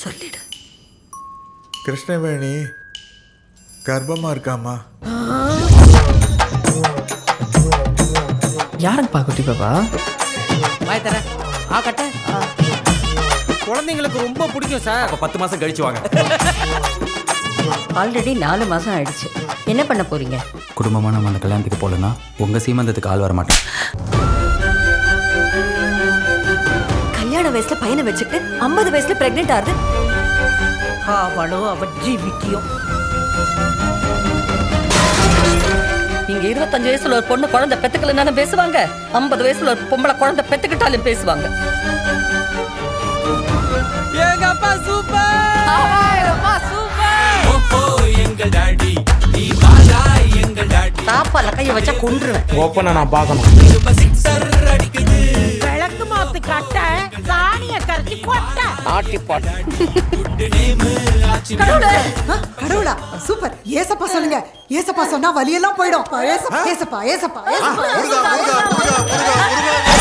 சொல்லிடு கிருஷ்ணவேணி கர்ப்பமா இருக்காமா யாருக்குப்பா குட்டி பாப்பா வாய் தர ஆ கட்ட குழந்தைங்களுக்கு ரொம்ப பிடிக்கும் சார் அப்ப பத்து மாசம் கழிச்சு வாங்க ஆல்ரெடி நாலு மாசம் ஆயிடுச்சு என்ன பண்ண போறீங்க குடும்பமா நம்ம அந்த கல்யாணத்துக்கு போகலன்னா உங்க சீமந்தத்துக்கு ஆள் வர மாட்டேன் கல்யாண வயசுல பையனை வச்சுட்டு ஐம்பது வயசுல பிரெக்னென்ட் ஆகுது அவளும் அவ ஜீவிக்கியும் இங்க இருபத்தஞ்சு வயசுல ஒரு பொண்ணு குழந்தை பெத்துக்கலனாலும் பேசுவாங்க ஐம்பது வயசுல ஒரு பொம்பளை குழந்தை பெத்துக்கிட்டாலும் பேசுவாங்க எங்க அப்பா சூப்பர் தாப்பால கைய வச்சா கொன்றுவேன் ஓப்பனா நான் பார்க்கணும் விளக்கு மாத்து கட்ட சாணிய கரைச்சி கொட்ட ஆட்டி பாட்டு கடவுளா சூப்பர் ஏசப்பா சொல்லுங்க ஏசப்பா சொன்னா வலியெல்லாம் போயிடும் ஏசப்பா ஏசப்பா ஏசப்பா ஏசப்பா முருகா முருகா முருகா முருகா முருகா